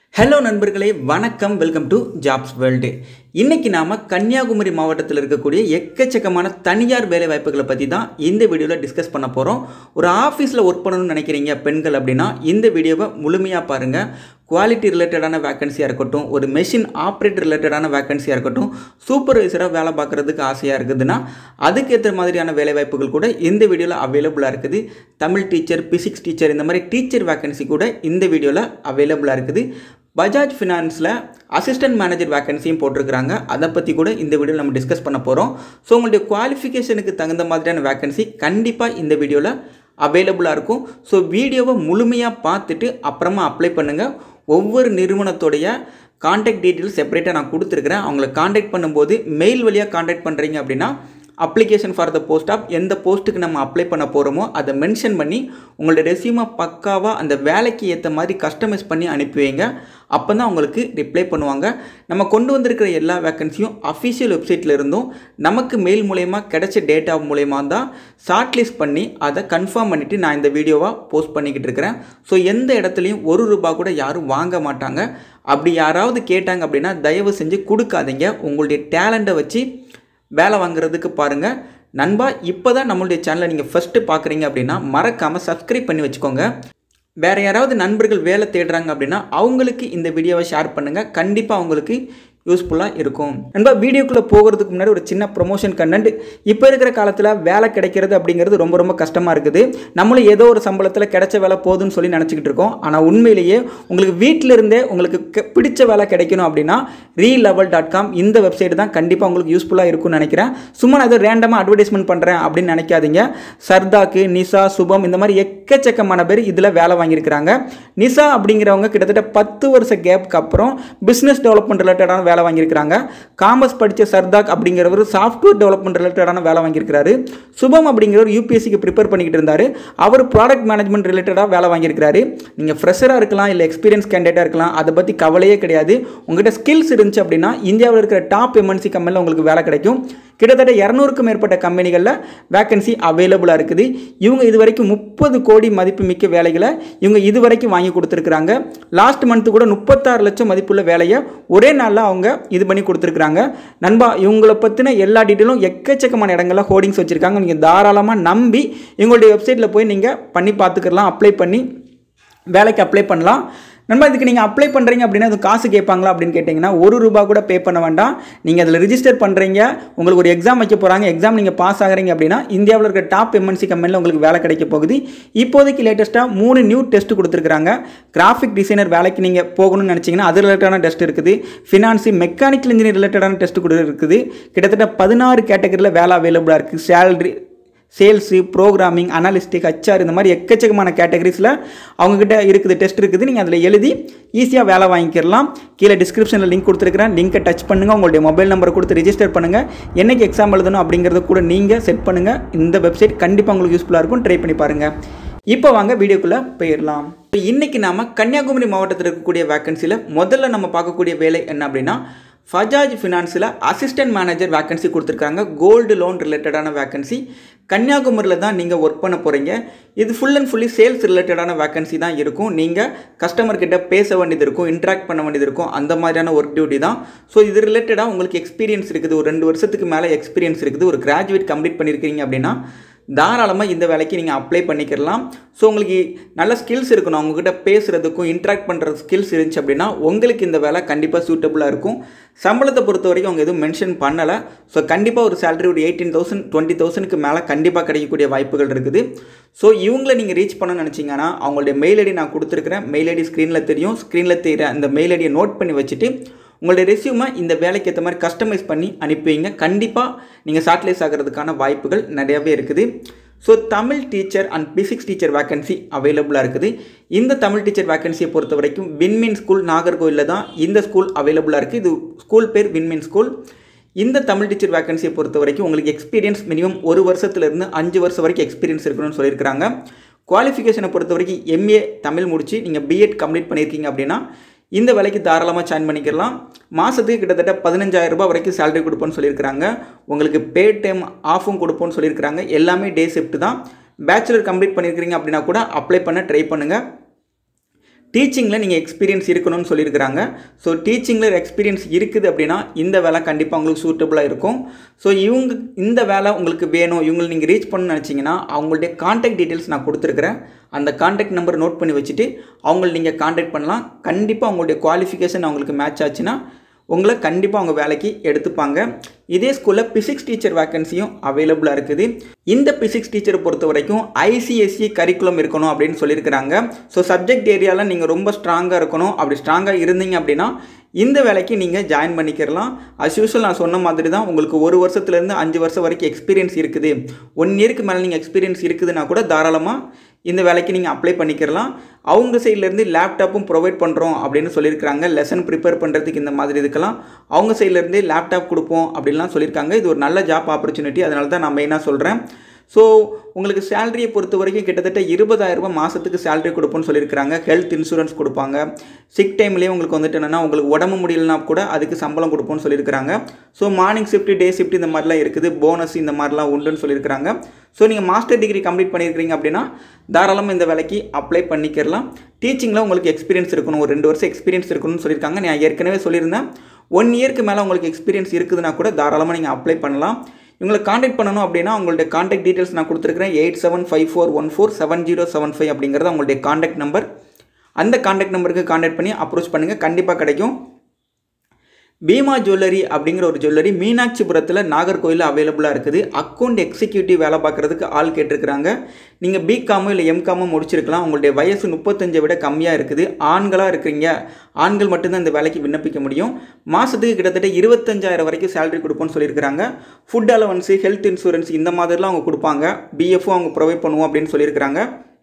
hello நண்பர்களே வணக்கம் welcome to jobs world இன்னைக்கு நாம் கன்னியாகுமரி மாவட்டத்தில் இருக்கக்கூடிய எக்கச்சக்கமான தனியார் வேலை வாய்ப்புகளை பற்றி தான் இந்த வீடியோவில் டிஸ்கஸ் பண்ண போகிறோம் ஒரு ஆஃபீஸில் ஒர்க் பண்ணணும்னு நினைக்கிறீங்க பெண்கள் அப்படின்னா இந்த வீடியோவை முழுமையாக பாருங்கள் குவாலிட்டி ரிலேட்டடான வேக்கன்சியாக இருக்கட்டும் ஒரு மெஷின் ஆப்ரேட்டர் ரிலேட்டடான வேக்கன்சியாக இருக்கட்டும் சூப்பர்வைசராக வேலை பார்க்குறதுக்கு ஆசையாக இருக்குதுன்னா அதுக்கேற்ற மாதிரியான வேலை வாய்ப்புகள் கூட இந்த வீடியோவில் அவைலபிளாக இருக்குது தமிழ் டீச்சர் பிசிக்ஸ் டீச்சர் இந்த மாதிரி டீச்சர் வேக்கன்சி கூட இந்த வீடியோவில் அவைலபிளாக இருக்குது பஜாஜ் ஃபினான்ஸில் அசிஸ்டன்ட் மேனேஜர் வேக்கன்சியும் போட்டிருக்கிறாங்க அதை பற்றி கூட இந்த வீடியோவில் நம்ம டிஸ்கஸ் பண்ண போகிறோம் ஸோ உங்களுடைய குவாலிஃபிகேஷனுக்கு தகுந்த மாதிரியான வேக்கன்சி கண்டிப்பாக இந்த வீடியோவில் அவைலபிளாக இருக்கும் ஸோ வீடியோவை முழுமையாக பார்த்துட்டு அப்புறமா அப்ளை பண்ணுங்கள் ஒவ்வொரு நிறுவனத்துடைய காண்டாக்ட் டீட்டெயில்ஸ் செப்பரேட்டாக நான் கொடுத்துருக்குறேன் அவங்கள காண்டாக்ட் பண்ணும்போது மெயில் வழியாக காண்டாக்ட் பண்ணுறீங்க அப்படின்னா application for the post of எந்த போஸ்ட்டுக்கு நம்ம அப்ளை பண்ண போகிறோமோ அதை மென்ஷன் பண்ணி உங்களோட ரெசியூமை பக்காவாக அந்த வேலைக்கு ஏற்ற மாதிரி கஸ்டமைஸ் பண்ணி அனுப்பி வைங்க அப்போ தான் உங்களுக்கு ரிப்ளை பண்ணுவாங்க நம்ம கொண்டு வந்திருக்கிற எல்லா வேக்கன்சியும் அஃபிஷியல் வெப்சைட்டில் இருந்தும் நமக்கு மெயில் மூலயமா கிடைச்ச டேட்டா மூலயமா தான் ஷார்ட் லிஸ்ட் பண்ணி அதை கன்ஃபார்ம் பண்ணிவிட்டு நான் இந்த வீடியோவாக போஸ்ட் பண்ணிக்கிட்டு இருக்கிறேன் ஸோ எந்த இடத்துலையும் ஒரு ரூபா கூட யாரும் வாங்க மாட்டாங்க அப்படி யாராவது கேட்டாங்க அப்படின்னா தயவு செஞ்சு கொடுக்காதீங்க உங்களுடைய டேலண்ட்டை வச்சு வேலை வாங்குறதுக்கு பாருங்கள் நண்பா இப்போ தான் நம்மளுடைய சேனலை நீங்கள் ஃபஸ்ட்டு பார்க்குறீங்க அப்படின்னா மறக்காமல் சப்ஸ்கிரைப் பண்ணி வச்சுக்கோங்க வேறு யாராவது நண்பர்கள் வேலை தேடுறாங்க அப்படின்னா அவங்களுக்கு இந்த வீடியோவை ஷேர் பண்ணுங்கள் கண்டிப்பாக அவங்களுக்கு யூஸ்ஃபுல்லாக இருக்கும் நண்பா வீடியோக்குள்ளே போகிறதுக்கு முன்னாடி ஒரு சின்ன ப்ரொமோஷன் கண்டென்ட் இப்போ இருக்கிற காலத்தில் வேலை கிடைக்கிறது அப்படிங்கிறது ரொம்ப ரொம்ப கஷ்டமாக இருக்குது நம்மளும் ஏதோ ஒரு சம்பளத்தில் கிடைச்ச வேலை போதுன்னு சொல்லி நினச்சிக்கிட்டு இருக்கோம் ஆனால் உண்மையிலேயே உங்களுக்கு வீட்டில் இருந்தே உங்களுக்கு கெ- பிடிச்ச வேலை கிடைக்கணும் அப்படின்னா ரீ லெவல் டாட் காம் இந்த வெப்சைட் தான் கண்டிப்பாக உங்களுக்கு யூஸ்ஃபுல்லாக இருக்கும்னு நினைக்கிறேன் சும்மா நான் ஏதோ ரேண்டமாக அட்வர்டைஸ்மெண்ட் பண்ணுறேன் அப்படின்னு நினைக்காதீங்க சர்தாக்கு நிசா சுபம் இந்த மாதிரி எக்கச்சக்கமான பேர் இதில் வேலை வாங்கியிருக்கிறாங்க நிசா அப்படிங்கிறவங்க கிட்டத்தட்ட பத்து வருஷ கேப்புக்கு அப்புறம் பிஸ்னஸ் டெவலப்மெண்ட் ரிலேட்டடான வேலை வாங்கியிருக்கிறாங்க காமர்ஸ் படித்த சர்தாக் அப்படிங்கிறவர் சாஃப்ட்வேர் டெவலப்மெண்ட் ரிலேட்டடான வேலை வாங்கியிருக்கிறாரு சுபம் அப்படிங்கிறவர் யூபிஎஸ்சிக்கு ப்ரிப்பேர் பண்ணிக்கிட்டு இருந்தார் அவர் ப்ராடக்ட் மேனேஜ்மெண்ட் ரிலேட்டடாக வேலை வாங்கியிருக்கிறாரு நீங்கள் ஃப்ரெஷராக இருக்கலாம் இல்லை எக்ஸ்பீரியன்ஸ் கேண்டிடேட்டாக இருக்கலாம் அதை பற்றி கவலையே கிடையாது உங்கள்கிட்ட ஸ்கில்ஸ் இருந்துச்சு அப்படின்னா இந்தியாவில் இருக்கிற டாப் எம்என்சி கம்பெனியில் உங்களுக்கு வேலை கிடைக்கும் கிட்டத்தட்ட இரநூறுக்கும் மேற்பட்ட கம்பெனிகளில் வேக்கன்சி அவைலபிளாக இருக்குது இவங்க இது வரைக்கும் முப்பது கோடி மதிப்பு மிக்க வேலைகளை இவங்க இது வரைக்கும் வாங்கி கொடுத்துருக்குறாங்க லாஸ்ட் மந்த்து கூட முப்பத்தாறு லட்சம் மதிப்புள்ள வேலையை ஒரே நாளில் அவங்க இது பண்ணி கொடுத்துருக்குறாங்க நண்பா இவங்களை பற்றின எல்லா டீட்டெயிலும் எக்கச்சக்கமான இடங்களில் ஹோர்டிங்ஸ் வச்சுருக்காங்க நீங்கள் தாராளமாக நம்பி இவங்களுடைய வெப்சைட்டில் போய் நீங்கள் பண்ணி பார்த்துக்கலாம் அப்ளை பண்ணி வேலைக்கு அப்ளை பண்ணலாம் நண்பா இதுக்கு நீங்கள் அப்ளை பண்ணுறீங்க அப்படின்னா அது காசு கேட்பாங்களா அப்படின்னு கேட்டிங்கன்னா ஒரு ரூபா கூட பே பண்ண வேண்டாம் நீங்கள் அதில் ரிஜிஸ்டர் பண்ணுறீங்க உங்களுக்கு ஒரு எக்ஸாம் வைக்க போகிறாங்க எக்ஸாம் நீங்கள் பாஸ் ஆகுறீங்க அப்படின்னா இந்தியாவில் இருக்க டாப் எம்என்சி கம்பெனியில் உங்களுக்கு வேலை கிடைக்க போகுது இப்போதைக்கு லேட்டஸ்ட்டாக மூணு நியூ டெஸ்ட் கொடுத்துருக்காங்க கிராஃபிக் டிசைனர் வேலைக்கு நீங்கள் போகணும்னு நினச்சிங்கன்னா அது ரிலேட்டடான டெஸ்ட் இருக்குது ஃபினான்ஸு மெக்கானிக்கல் இன்ஜினியர் ரிலேட்டடான டெஸ்ட் கூட இருக்குது கிட்டத்தட்ட பதினாறு கேட்டகரியில் வேலை அவைலபிளாக இருக்குது salary sales programming analytic HR இந்த மாதிரி எக்கச்சக்கமான கேட்டகரிஸில் அவங்கக்கிட்ட இருக்குது டெஸ்ட் இருக்குது நீங்கள் அதில் எழுதி ஈஸியாக வேலை வாங்கிக்கிறலாம் கீழே டிஸ்கிரிப்ஷனில் லிங்க் கொடுத்துருக்கிறேன் லிங்கை டச் பண்ணுங்கள் உங்களுடைய மொபைல் நம்பரை கொடுத்து ரிஜிஸ்டர் பண்ணுங்கள் என்னைக்கு எக்ஸாம் எழுதணும் அப்படிங்கிறத கூட நீங்கள் செட் பண்ணுங்கள் இந்த வெப்சைட் கண்டிப்பாக உங்களுக்கு யூஸ்ஃபுல்லாக இருக்கும் ட்ரை பண்ணி பாருங்கள் இப்போ வாங்க வீடியோக்குள்ளே போயிடலாம் இப்போ இன்றைக்கி நாம் கன்னியாகுமரி மாவட்டத்தில் இருக்கக்கூடிய வேக்கன்சியில் முதல்ல நம்ம பார்க்கக்கூடிய வேலை என்ன அப்படின்னா ஃபஜாஜ் ஃபினான்ஸில் அசிஸ்டன்ட் மேனேஜர் வேக்கன்சி கொடுத்துருக்காங்க கோல்டு லோன் ரிலேட்டடான வேக்கன்சி கன்னியாகுமரியில் தான் நீங்கள் ஒர்க் பண்ண போகிறீங்க இது ஃபுல் அண்ட் ஃபுல்லி சேல்ஸ் ரிலேட்டடான வேக்கன்சி தான் இருக்கும் நீங்கள் கஸ்டமர் கிட்ட பேச வேண்டியது இருக்கும் இன்ட்ராக்ட் பண்ண வேண்டியது இருக்கும் அந்த மாதிரியான ஒர்க் டியூட்டி தான் ஸோ இது ரிலேட்டடாக உங்களுக்கு எக்ஸ்பீரியன்ஸ் இருக்குது ஒரு ரெண்டு வருஷத்துக்கு மேலே எக்ஸ்பீரியன்ஸ் இருக்குது ஒரு கிராஜுவேட் கம்ப்ளீட் பண்ணியிருக்கீங்க அப்படின்னா தாராளமாக இந்த வேலைக்கு நீங்கள் அப்ளை பண்ணிக்கிறலாம் ஸோ உங்களுக்கு நல்ல ஸ்கில்ஸ் இருக்கணும் அவங்கக்கிட்ட பேசுகிறதுக்கும் இன்ட்ராக்ட் பண்ணுற ஸ்கில்ஸ் இருந்துச்சு அப்படின்னா உங்களுக்கு இந்த வேலை கண்டிப்பாக சூட்டபுளாக இருக்கும் சம்பளத்தை பொறுத்த வரைக்கும் அவங்க எதுவும் மென்ஷன் பண்ணலை ஸோ கண்டிப்பாக ஒரு சேலரி ஒரு எயிட்டீன் தௌசண்ட் டுவெண்ட்டி தௌசண்ட்க்கு மேலே கண்டிப்பாக கிடைக்கக்கூடிய வாய்ப்புகள் இருக்குது ஸோ இவங்கள நீங்கள் ரீச் பண்ண நினச்சிங்கன்னா அவங்களுடைய மெயில் ஐடி நான் கொடுத்துருக்கிறேன் மெயில் ஐடி ஸ்க்ரீனில் தெரியும் ஸ்க்ரீனில் தெரியுற அந்த மெயில் ஐடியை நோட் பண்ணி வச்சுட்டு உங்களுடைய ரெஸ்யூமை இந்த வேலைக்கு ஏற்ற மாதிரி கஸ்டமைஸ் பண்ணி அனுப்பி வைங்க கண்டிப்பாக நீங்கள் ஷார்ட்லைஸ் ஆகிறதுக்கான வாய்ப்புகள் நிறையவே இருக்குது so Tamil teacher and physics teacher vacancy அவைலபிளாக இருக்குது இந்த தமிழ் டீச்சர் வேக்கன்சியை பொறுத்த வரைக்கும் விண்மின் ஸ்கூல் நாகர்கோவிலில் தான் இந்த ஸ்கூல் அவைலபிளாக இருக்குது இது ஸ்கூல் பேர் விண்மின் ஸ்கூல் இந்த தமிழ் டீச்சர் வேக்கன்சியை பொறுத்த வரைக்கும் உங்களுக்கு எக்ஸ்பீரியன்ஸ் மினிமம் ஒரு வருஷத்துலேருந்து அஞ்சு வருஷம் வரைக்கும் எக்ஸ்பீரியன்ஸ் இருக்கணும்னு சொல்லியிருக்கிறாங்க குவாலிஃபிகேஷனை பொறுத்த வரைக்கும் எம்ஏ தமிழ் முடித்து நீங்கள் பிஎட் கம்ப்ளீட் பண்ணியிருக்கீங்க அப்படின்னா இந்த வேலைக்கு தாராளமாக ஜாயின் பண்ணிக்கலாம் மாதத்துக்கு கிட்டத்தட்ட பதினஞ்சாயிரம் ரூபாய் வரைக்கும் சேலரி கொடுப்போம்னு சொல்லியிருக்கிறாங்க உங்களுக்கு பே டைம் ஆஃபும் கொடுப்போம்னு சொல்லியிருக்கிறாங்க எல்லாமே டே ஷிஃப்ட் தான் பேச்சுலர் கம்ப்ளீட் பண்ணியிருக்கிறீங்க அப்படின்னா கூட அப்ளை பண்ண ட்ரை பண்ணுங்கள் டீச்சிங்கில் நீங்கள் எக்ஸ்பீரியன்ஸ் இருக்கணும்னு சொல்லியிருக்கிறாங்க ஸோ டீச்சிங்கில் எக்ஸ்பீரியன்ஸ் இருக்குது அப்படின்னா இந்த வேலை கண்டிப்பாக உங்களுக்கு சூட்டபுளாக இருக்கும் ஸோ இவங்க இந்த வேலை உங்களுக்கு வேணும் இவங்களை நீங்கள் ரீச் பண்ணணும்னு நினச்சிங்கன்னா அவங்களுடைய காண்டாக்ட் டீட்டெயில்ஸ் நான் கொடுத்துருக்குறேன் அந்த காண்டாக்ட் நம்பர் நோட் பண்ணி வச்சுட்டு அவங்களை நீங்கள் காண்டாக்ட் பண்ணலாம் கண்டிப்பாக அவங்களுடைய குவாலிஃபிகேஷன் அவங்களுக்கு மேட்ச் ஆச்சுன்னா உங்களை கண்டிப்பாக அவங்க வேலைக்கு எடுத்துப்பாங்க இதே ஸ்கூலில் பிசிக்ஸ் டீச்சர் வேக்கன்சியும் அவைலபிளாக இருக்குது இந்த பிசிக்ஸ் டீச்சரை பொறுத்த வரைக்கும் ஐசிஎஸ்சி கரிக்குலம் இருக்கணும் அப்படின்னு சொல்லியிருக்கிறாங்க ஸோ சப்ஜெக்ட் ஏரியாவில் நீங்கள் ரொம்ப ஸ்ட்ராங்காக இருக்கணும் அப்படி ஸ்ட்ராங்காக இருந்தீங்க அப்படின்னா இந்த வேலைக்கு நீங்கள் ஜாயின் பண்ணிக்கிறலாம் அஸ் யூஸ்வல் நான் சொன்ன மாதிரி தான் உங்களுக்கு ஒரு வருஷத்துலேருந்து அஞ்சு வருஷம் வரைக்கும் எக்ஸ்பீரியன்ஸ் இருக்குது ஒன் இயருக்கு மேலே நீங்கள் எக்ஸ்பீரியன்ஸ் இருக்குதுன்னா கூட தாராளமாக இந்த வேலைக்கு நீங்கள் அப்ளை பண்ணிக்கிறலாம் அவங்க சைட்லேருந்து லேப்டாப்பும் ப்ரொவைட் பண்ணுறோம் அப்படின்னு சொல்லியிருக்காங்க லெசன் ப்ரிப்பேர் பண்ணுறதுக்கு இந்த மாதிரி இதுக்கெல்லாம் அவங்க சைட்லேருந்தே லேப்டாப் கொடுப்போம் அப்படின்லாம் சொல்லியிருக்காங்க இது ஒரு நல்ல ஜாப் ஆப்பர்ச்சுனிட்டி அதனால தான் நான் மெயினாக சொல்கிறேன் ஸோ உங்களுக்கு சேலரியை பொறுத்த வரைக்கும் கிட்டத்தட்ட இருபதாயிரரூபா மாதத்துக்கு சேலரி கொடுப்போம்னு சொல்லியிருக்காங்க ஹெல்த் இன்சூரன்ஸ் கொடுப்பாங்க சிக் டைம்லேயே உங்களுக்கு வந்துட்டு என்னென்னா உங்களுக்கு உடம்பு முடியலனா கூட அதுக்கு சம்பளம் கொடுப்போம்னு சொல்லியிருக்காங்க so morning shift day shift இந்த மாதிரிலாம் இருக்குது போனஸ் இந்த மாதிரிலாம் உண்டுன்னு சொல்லியிருக்காங்க ஸோ நீங்கள் மாஸ்டர் டிகிரி கம்ப்ளீட் பண்ணியிருக்கிறீங்க அப்படின்னா தாராளமாக இந்த வேலைக்கு அப்ளை பண்ணிக்கிறலாம் டீச்சிங்கில் உங்களுக்கு எக்ஸ்பீரியன்ஸ் இருக்கணும் ஒரு ரெண்டு வருஷம் எக்ஸ்பீரியன்ஸ் இருக்கணும்னு சொல்லியிருக்காங்க நான் ஏற்கனவே சொல்லியிருந்தேன் ஒன் இயருக்கு மேலே உங்களுக்கு எக்ஸ்பீரியன்ஸ் இருக்குதுன்னா கூட தாராளமாக நீங்கள் அப்ளை பண்ணலாம் இவங்களை காண்டாக்ட் பண்ணணும் அப்படின்னா உங்களுடைய காண்டாக்ட் டீட்டெயில்ஸ் நான் கொடுத்துருக்கிறேன் eight seven five four one four seven zero seven five அப்படிங்கிறது உங்களுடைய காண்டாக்ட் நம்பர் அந்த காண்டாக்ட் நம்பருக்கு காண்டாக்ட் பண்ணி அப்ரோச் பண்ணுங்கள் கண்டிப்பாக கிடைக்கும் பீமா ஜுவல்லரி அப்படிங்கிற ஒரு ஜுவல்லரி மீனாட்சிபுரத்தில் நாகர்கோயிலில் அவைலபிளாக இருக்குது அக்கௌண்ட் எக்ஸிக்யூட்டிவ் வேலை பார்க்குறதுக்கு ஆள் கேட்டிருக்கிறாங்க நீங்கள் பிகாமோ இல்லை எம்காமோ முடிச்சிருக்கலாம் உங்களுடைய வயசு முப்பத்தஞ்சை விட கம்மியாக இருக்குது ஆண்களாக இருக்கிறீங்க ஆண்கள் மட்டும்தான் இந்த வேலைக்கு விண்ணப்பிக்க முடியும் மாதத்துக்கு கிட்டத்தட்ட இருபத்தஞ்சாயிரம் வரைக்கும் சேலரி கொடுப்போம்னு சொல்லியிருக்கிறாங்க ஃபுட் அலவன்ஸு ஹெல்த் இன்சூரன்ஸ் இந்த மாதிரிலாம் அவங்க கொடுப்பாங்க பிஎஃப்பும் அவங்க ப்ரொவைட் பண்ணுவோம் அப்படின்னு சொல்லியிருக்கிறாங்க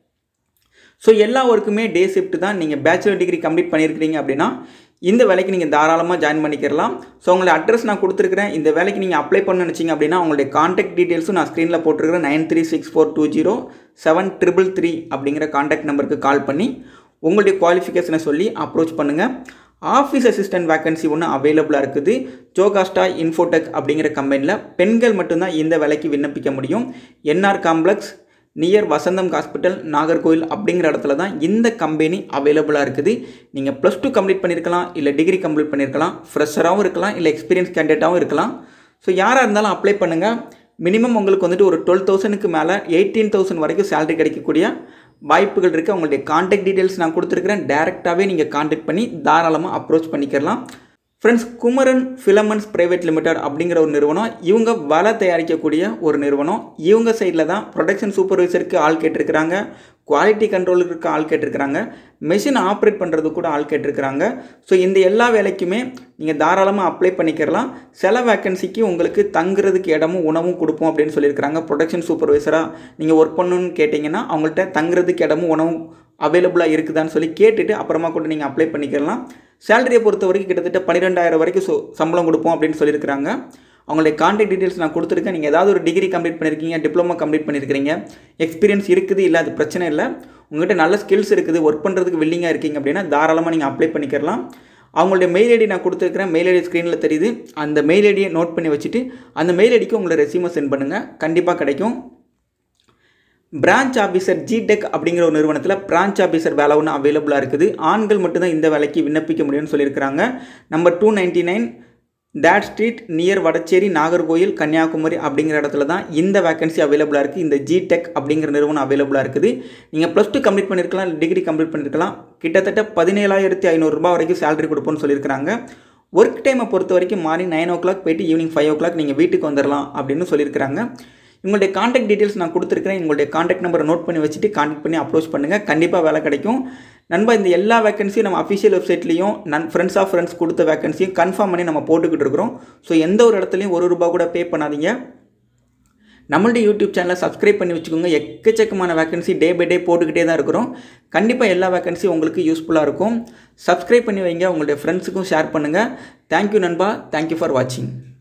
ஸோ எல்லா ஒர்க்குமே டே ஷிஃப்ட் தான் நீங்கள் பேச்சுலர் டிகிரி கம்ப்ளீட் பண்ணியிருக்கிறீங்க அப்படின்னா இந்த வேலைக்கு நீங்கள் தாராளமாக ஜாயின் பண்ணிக்கிறலாம் ஸோ உங்களுடைய அட்ரஸ் நான் கொடுத்துருக்கிறேன் இந்த வேலைக்கு நீங்கள் அப்ளை பண்ண நினச்சிங்க அப்படின்னா உங்களுடைய காண்டாக்ட் டீட்டெயில்ஸும் நான் ஸ்க்ரீனில் போட்டிருக்கிறேன் nine three six four two zero seven triple three அப்படிங்கிற காண்டாக்ட் நம்பருக்கு கால் பண்ணி உங்களுடைய குவாலிஃபிகேஷனை சொல்லி அப்ரோச் பண்ணுங்கள் ஆஃபீஸ் அசிஸ்டன்ட் வேக்கன்சி ஒன்று அவைலபிளாக இருக்குது ஜோகாஸ்டா இன்ஃபோடெக் அப்படிங்கிற கம்பெனியில் பெண்கள் மட்டும்தான் இந்த வேலைக்கு விண்ணப்பிக்க முடியும் NR complex near Vasantham hospital Nagercoil அப்படிங்கிற இடத்துல தான் இந்த கம்பெனி அவைலபிளாக இருக்குது நீங்கள் ப்ளஸ் டூ கம்ப்ளீட் பண்ணியிருக்கலாம் இல்லை டிகிரி கம்ப்ளீட் பண்ணியிருக்கலாம் ஃப்ரெஷராகவும் இருக்கலாம் இல்லை எக்ஸ்பீரியன்ஸ் கேண்டிடேட்டாகவும் இருக்கலாம் ஸோ யாராக இருந்தாலும் அப்ளை பண்ணுங்கள் மினிமம் உங்களுக்கு வந்துட்டு ஒரு டுவெல் தௌசண்ட்க்கு மேலே எயிட்டீன் தௌசண்ட் வரைக்கும் சேலரி கிடைக்கக்கூடிய வாய்ப்புகள் இருக்குது உங்களுடைய காண்டாக்ட் டீட்டெயில்ஸ் நான் கொடுத்துருக்கிறேன் டேரெக்டாகவே நீங்கள் காண்டாக்ட் பண்ணி தாராளமாக அப்ரோச் பண்ணிக்கிறலாம் friends Kumaran filaments private limited அப்படிங்கிற ஒரு நிறுவனம் இவங்க வலை தயாரிக்கக்கூடிய ஒரு நிறுவனம் இவங்க சைடில் தான் ப்ரொடக்ஷன் சூப்பர்வைசருக்கு ஆள் கேட்டிருக்கிறாங்க குவாலிட்டி கண்ட்ரோலுக்கு ஆள் கேட்டிருக்கிறாங்க மெஷின் ஆப்ரேட் பண்ணுறது கூட ஆள் கேட்டிருக்கிறாங்க ஸோ இந்த எல்லா வேலைக்குமே நீங்கள் தாராளமாக அப்ளை பண்ணிக்கிறலாம் சில வேக்கன்சிக்கு உங்களுக்கு தங்குறதுக்கு இடமும் உணவும் கொடுப்போம் அப்படின்னு சொல்லியிருக்கிறாங்க ப்ரொடக்ஷன் சூப்பர்வைசராக நீங்கள் ஒர்க் பண்ணணும்னு கேட்டிங்கன்னா அவங்கள்ட்ட தங்குறதுக்கு இடமும் உணவும் அவைலபிளாக இருக்குதான்னு சொல்லி கேட்டுட்டு அப்புறமா கூட நீங்கள் அப்ளை பண்ணிக்கலாம் சேலரியை பொறுத்த வரைக்கும் கிட்டத்தட்ட பன்னிரெண்டாயிரம் வரைக்கும் ஸோ சம்பளம் கொடுப்போம் அப்படின்னு சொல்லியிருக்கிறாங்க அவங்களுடைய காண்டாக்ட் டீட்டெயில்ஸ் நான் கொடுத்துருக்கேன் நீங்கள் ஏதாவது ஒரு டிகிரி கம்ப்ளீட் பண்ணியிருக்கீங்க டிப்ளமோ கம்ப்ளீட் பண்ணியிருக்கிறீங்க எக்ஸ்பீரியன்ஸ் இருக்குது இல்லை அது பிரச்சனை இல்லை உங்கள்கிட்ட நல்ல ஸ்கில்ஸ் இருக்குது ஒர்க் பண்ணுறதுக்கு வில்லிங்காக இருக்கீங்க அப்படின்னா தாராளமாக நீங்கள் அப்ளை பண்ணிக்கலாம் அவங்களுடைய மெயில் ஐடி நான் கொடுத்துருக்கிறேன் மெயில் ஐடி ஸ்க்ரீனில் தெரியுது அந்த மெயில் ஐடியை நோட் பண்ணி வச்சுட்டு அந்த மெயில் ஐடிக்கு உங்களை ரெசியூமை சென்ட் பண்ணுங்கள் கண்டிப்பாக கிடைக்கும் பிரான்ச் ஆஃபீஸர் ஜிடெக் அப்படிங்கிற ஒரு நிறுவனத்தில் பிரான்ச் ஆஃபீஸர் வேலை ஒன்று அவைலபிளாக இருக்குது ஆண்கள் மட்டும்தான் இந்த வேலைக்கு விண்ணப்பிக்க முடியும்னு சொல்லியிருக்கிறாங்க number two ninety nine date street near Vadasery Nagercoil Kanyakumari அப்படிங்கிற இடத்துல தான் இந்த வேகன்சி அவைலபிளாக இருக்குது இந்த ஜிடெக் அப்படிங்கிற நிறுவனம் அவைலபிளாக இருக்குது நீங்கள் ப்ளஸ் டூ கம்ப்ளீட் பண்ணியிருக்கலாம் டிகிரி கம்ப்ளீட் பண்ணியிருக்கலாம் கிட்டத்தட்ட பதினேழாயிரத்தி ஐநூறுரூபா வரைக்கும் சேலரி கொடுப்போம்னு சொல்லியிருக்கிறாங்க ஒர்க் டைமை பொறுத்த வரைக்கும் மார்னிங் நைன் ஓ கிளாக் போயிட்டு ஈவினிங் ஃபைவ் ஓ கிளாக் நீங்கள் வீட்டுக்கு வந்துடலாம் அப்படின்னு சொல்லியிருக்கிறாங்க உங்களுடைய காண்டாக்ட் டீட்டெயில்ஸ் நான் கொடுத்துருக்கிறேன் உங்களுடைய காண்டாக்ட் நம்பரை நோட் பண்ணி வச்சுட்டு காண்டாக்ட் பண்ணி அப்ரோச் பண்ணுங்கள் கண்டிப்பாக வேலை கிடைக்கும் நண்பா இந்த எல்லா வேகன்சியும் நம்ம அஃபிஷியல் வெப்சைட்லேயும் நன் ஃப்ரெண்ட்ஸ் ஆஃப் ஃப்ரெண்ட்ஸ் கொடுத்த வேகன்சியும் கன்ஃபார்ம் பண்ணி நம்ம போட்டுக்கிட்டு இருக்கிறோம் ஸோ எந்த ஒரு இடத்துலையும் ஒரு ரூபா கூட பே பண்ணாதீங்க நம்மளுடைய யூடியூப் சேனலை சப்ஸ்கிரைப் பண்ணி வச்சுக்கோங்க எக்கச்சக்கமான வேகன்சி டே பை டே போட்டுக்கிட்டே தான் இருக்கிறோம் கண்டிப்பாக எல்லா வேகன்சியும் உங்களுக்கு யூஸ்ஃபுல்லாக இருக்கும் சப்ஸ்கிரைப் பண்ணி வைங்க உங்களுடைய ஃப்ரெண்ட்ஸுக்கும் ஷேர் பண்ணுங்கள் தேங்க்யூ நண்பா தேங்க்யூ ஃபார் வாட்சிங்